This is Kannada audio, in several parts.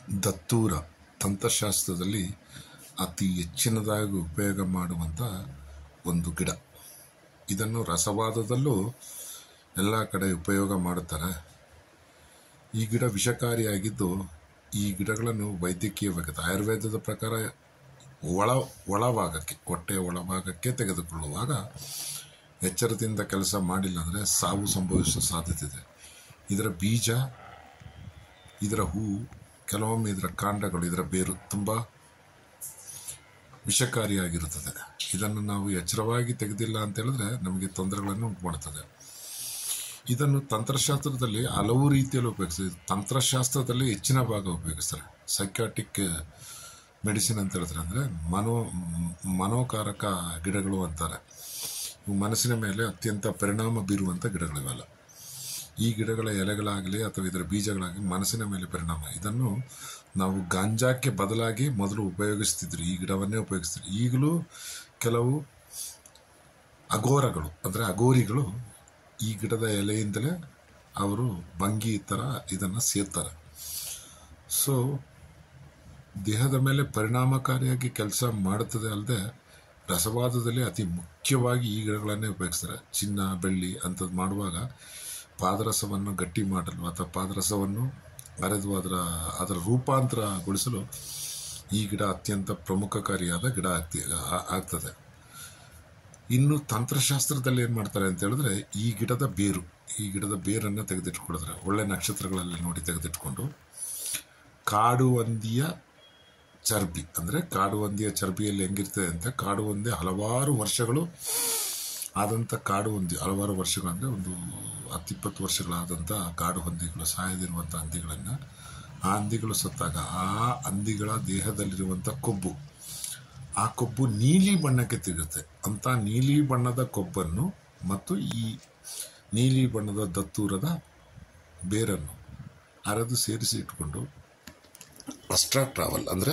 ದತ್ತೂರ ತಂತ್ರಶಾಸ್ತ್ರದಲ್ಲಿ ಅತಿ ಹೆಚ್ಚಿನದಾಗಿ ಉಪಯೋಗ ಮಾಡುವಂಥ ಒಂದು ಗಿಡ ಇದನ್ನು ರಸವಾದದಲ್ಲೂ ಎಲ್ಲ ಕಡೆ ಉಪಯೋಗ ಮಾಡುತ್ತಾರೆ ಈ ಗಿಡ ವಿಷಕಾರಿಯಾಗಿದ್ದು ಈ ಗಿಡಗಳನ್ನು ವೈದ್ಯಕೀಯವಾಗಿ ಆಯುರ್ವೇದದ ಪ್ರಕಾರ ಒಳ ಒಳಭಾಗಕ್ಕೆ ಹೊಟ್ಟೆಯ ಒಳಭಾಗಕ್ಕೆ ತೆಗೆದುಕೊಳ್ಳುವಾಗ ಎಚ್ಚರದಿಂದ ಕೆಲಸ ಮಾಡಿಲ್ಲ ಅಂದರೆ ಸಾವು ಸಂಭವಿಸುವ ಸಾಧ್ಯತೆ ಇದೆ ಇದರ ಬೀಜ ಇದರ ಹೂವು ಕೆಲವೊಮ್ಮೆ ಇದರ ಕಾಂಡಗಳು ಇದರ ಬೇರು ತುಂಬ ವಿಷಕಾರಿಯಾಗಿರುತ್ತದೆ ಇದನ್ನು ನಾವು ಎಚ್ಚರವಾಗಿ ತೆಗೆದಿಲ್ಲ ಅಂತ ಹೇಳಿದ್ರೆ ನಮಗೆ ತೊಂದರೆಗಳನ್ನು ಉಂಟು ಮಾಡುತ್ತದೆ ಇದನ್ನು ತಂತ್ರಶಾಸ್ತ್ರದಲ್ಲಿ ಹಲವು ರೀತಿಯಲ್ಲಿ ಉಪಯೋಗಿಸ್ತಾರೆ ತಂತ್ರಶಾಸ್ತ್ರದಲ್ಲಿ ಹೆಚ್ಚಿನ ಭಾಗ ಉಪಯೋಗಿಸ್ತಾರೆ ಸೈಕ್ಯಾಟಿಕ್ ಮೆಡಿಸಿನ್ ಅಂತ ಹೇಳ್ತಾರೆ ಅಂದರೆ ಮನೋ ಮನೋಕಾರಕ ಗಿಡಗಳು ಅಂತಾರೆ ಇವು ಮನಸ್ಸಿನ ಮೇಲೆ ಅತ್ಯಂತ ಪರಿಣಾಮ ಬೀರುವಂಥ ಗಿಡಗಳಿವೆಲ್ಲ ಈ ಗಿಡಗಳ ಎಲೆಗಳಾಗಲಿ ಅಥವಾ ಇದರ ಬೀಜಗಳಾಗಲಿ ಮನಸ್ಸಿನ ಮೇಲೆ ಪರಿಣಾಮ ಇದನ್ನು ನಾವು ಗಾಂಜಾಕ್ಕೆ ಬದಲಾಗಿ ಮೊದಲು ಉಪಯೋಗಿಸ್ತಿದ್ರು ಈ ಗಿಡವನ್ನೇ ಉಪಯೋಗಿಸ್ತಿದ್ರು ಈಗಲೂ ಕೆಲವು ಅಘೋರಗಳು ಅಂದರೆ ಅಘೋರಿಗಳು ಈ ಗಿಡದ ಎಲೆಯಿಂದಲೇ ಅವರು ಭಂಗಿ ಥರ ಇದನ್ನು ಸೇರ್ತಾರೆ ಸೊ ದೇಹದ ಮೇಲೆ ಪರಿಣಾಮಕಾರಿಯಾಗಿ ಕೆಲಸ ಮಾಡುತ್ತದೆ ಅಲ್ಲದೆ ರಸವಾದದಲ್ಲಿ ಅತಿ ಮುಖ್ಯವಾಗಿ ಈ ಗಿಡಗಳನ್ನೇ ಉಪಯೋಗಿಸ್ತಾರೆ ಚಿನ್ನ ಬೆಳ್ಳಿ ಅಂಥದ್ದು ಮಾಡುವಾಗ ಪಾದರಸವನ್ನು ಗಟ್ಟಿ ಮಾಡಲು ಅಥವಾ ಪಾದರಸವನ್ನು ಅರೆದು ಅದರ ಅದರ ರೂಪಾಂತರಗೊಳಿಸಲು ಈ ಗಿಡ ಅತ್ಯಂತ ಪ್ರಮುಖಕಾರಿಯಾದ ಗಿಡ ಆಗ್ತಿ ಆ- ಆಗ್ತದೆ ಇನ್ನು ತಂತ್ರಶಾಸ್ತ್ರದಲ್ಲಿ ಏನು ಮಾಡ್ತಾರೆ ಅಂತ ಹೇಳಿದ್ರೆ ಈ ಗಿಡದ ಬೇರು ಈ ಗಿಡದ ಬೇರನ್ನು ತೆಗೆದಿಟ್ಕೊಳಿದ್ರೆ ಒಳ್ಳೆ ನಕ್ಷತ್ರಗಳಲ್ಲಿ ನೋಡಿ ತೆಗೆದಿಟ್ಕೊಂಡು ಕಾಡು ಹಂದಿಯ ಚರ್ಬಿ ಅಂದರೆ ಕಾಡು ಹಂದಿಯ ಚರ್ಬಿಯಲ್ಲಿ ಹೆಂಗಿರ್ತದೆ ಅಂತ ಕಾಡು ಹಂದಿ ಹಲವಾರು ವರ್ಷಗಳು ಆದಂಥ ಕಾಡು ಹಂದಿ ಹಲವಾರು ವರ್ಷಗಳು ಅಂದರೆ ಒಂದು ಹತ್ತಿಪ್ಪತ್ತು ವರ್ಷಗಳಾದಂಥ ಕಾಡು ಹಂದಿಗಳು ಸಾಯದಿರುವಂಥ ಹಂದಿಗಳನ್ನು ಆ ಹಂದಿಗಳು ಸತ್ತಾಗ ಆ ಹಂದಿಗಳ ದೇಹದಲ್ಲಿರುವಂಥ ಕೊಬ್ಬು ಆ ಕೊಬ್ಬು ನೀಲಿ ಬಣ್ಣಕ್ಕೆ ತಿರುಗುತ್ತೆ ಅಂಥ ನೀಲಿ ಬಣ್ಣದ ಕೊಬ್ಬನ್ನು ಮತ್ತು ಈ ನೀಲಿ ಬಣ್ಣದ ದತ್ತೂರದ ಬೇರನ್ನು ಅರೆದು ಸೇರಿಸಿ ಇಟ್ಕೊಂಡು ಅಸ್ಟ್ರಾ ಟ್ರಾವೆಲ್ ಅಂದರೆ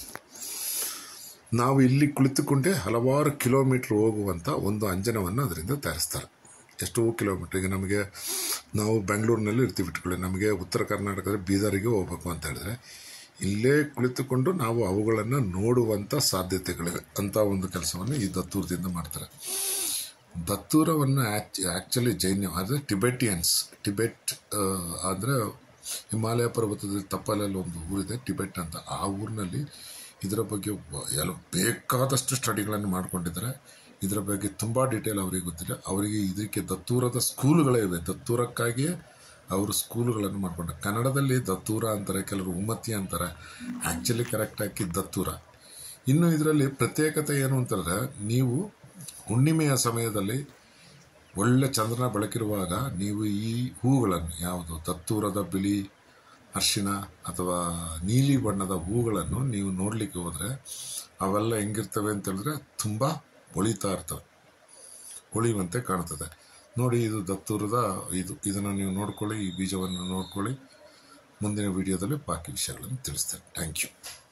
ನಾವು ಇಲ್ಲಿ ಕುಳಿತುಕೊಂಡೇ ಹಲವಾರು ಕಿಲೋಮೀಟ್ರ್ ಹೋಗುವಂಥ ಒಂದು ಅಂಜನವನ್ನು ಅದರಿಂದ ತಯಾರಿಸ್ತಾರೆ ಎಷ್ಟೋ ಕಿಲೋಮೀಟ್ರ್ ಈಗ ನಮಗೆ ನಾವು ಬೆಂಗಳೂರಿನಲ್ಲಿ ಇರ್ತೀವಿ ಇಟ್ಕೊಳ್ಳಿ ನಮಗೆ ಉತ್ತರ ಕರ್ನಾಟಕದ ಬೀದರಿಗೆ ಹೋಗ್ಬೇಕು ಅಂತ ಹೇಳಿದ್ರೆ ಇಲ್ಲೇ ಕುಳಿತುಕೊಂಡು ನಾವು ಅವುಗಳನ್ನು ನೋಡುವಂಥ ಸಾಧ್ಯತೆಗಳಿವೆ ಅಂಥ ಒಂದು ಕೆಲಸವನ್ನು ಈ ದತ್ತೂರದಿಂದ ಮಾಡ್ತಾರೆ ದತ್ತೂರವನ್ನು ಆ್ಯಕ್ಚುಲಿ ಜೈನ್ಯ ಅಂದರೆ ಟಿಬೆಟಿಯನ್ಸ್ ಟಿಬೆಟ್ ಅಂದರೆ ಹಿಮಾಲಯ ಪರ್ವತದಲ್ಲಿ ತಪ್ಪಲಲ್ಲಿ ಒಂದು ಊರಿದೆ ಟಿಬೆಟ್ ಅಂತ ಆ ಊರಿನಲ್ಲಿ ಇದರ ಬಗ್ಗೆ ಬ- ಎಲ್ಲ ಬೇಕಾದಷ್ಟು ಸ್ಟಡಿಗಳನ್ನು ಮಾಡ್ಕೊಂಡಿದ್ದಾರೆ ಇದರ ಬಗ್ಗೆ ತುಂಬ ಡೀಟೇಲ್ ಅವರಿಗೆ ಗೊತ್ತಿಲ್ಲ ಅವರಿಗೆ ಇದಕ್ಕೆ ದತ್ತೂರದ ಸ್ಕೂಲ್ಗಳೇ ಇವೆ ದತ್ತೂರಕ್ಕಾಗಿಯೇ ಅವರು ಸ್ಕೂಲುಗಳನ್ನು ಮಾಡ್ಕೊಂಡ್ರೆ ಕನ್ನಡದಲ್ಲಿ ದತ್ತೂರ ಅಂತಾರೆ ಕೆಲವರು ಉಮ್ಮತ್ತಿ ಅಂತಾರೆ ಆ್ಯಕ್ಚುಲಿ ಕರೆಕ್ಟಾಗಿ ದತ್ತೂರ ಇನ್ನು ಇದರಲ್ಲಿ ಪ್ರತ್ಯೇಕತೆ ಏನು ಅಂತಂದರೆ ನೀವು ಹುಣ್ಣಿಮೆಯ ಸಮಯದಲ್ಲಿ ಒಳ್ಳೆ ಚಂದ್ರನ ಬೆಳಕಿರುವಾಗ ನೀವು ಈ ಹೂಗಳನ್ನು ಯಾವುದು ದತ್ತೂರದ ಬಿಳಿ ಅರಿಶಿಣ ಅಥವಾ ನೀಲಿ ಬಣ್ಣದ ಹೂಗಳನ್ನು ನೀವು ನೋಡಲಿಕ್ಕೆ ಹೋದರೆ ಅವೆಲ್ಲ ಹೆಂಗಿರ್ತವೆ ಅಂತ ಹೇಳಿದ್ರೆ ತುಂಬ ಹೊಳಿತಾ ಇರ್ತವೆ ಹೊಳೆಯುವಂತೆ ಕಾಣ್ತದೆ ನೋಡಿ ಇದು ದತ್ತೂರದ ಇದು ಇದನ್ನು ನೀವು ನೋಡ್ಕೊಳ್ಳಿ ಈ ಬೀಜವನ್ನು ನೋಡ್ಕೊಳ್ಳಿ ಮುಂದಿನ ವಿಡಿಯೋದಲ್ಲಿ ಬಾಕಿ ವಿಷಯಗಳನ್ನು ತಿಳಿಸ್ತೇನೆ ಥ್ಯಾಂಕ್ ಯು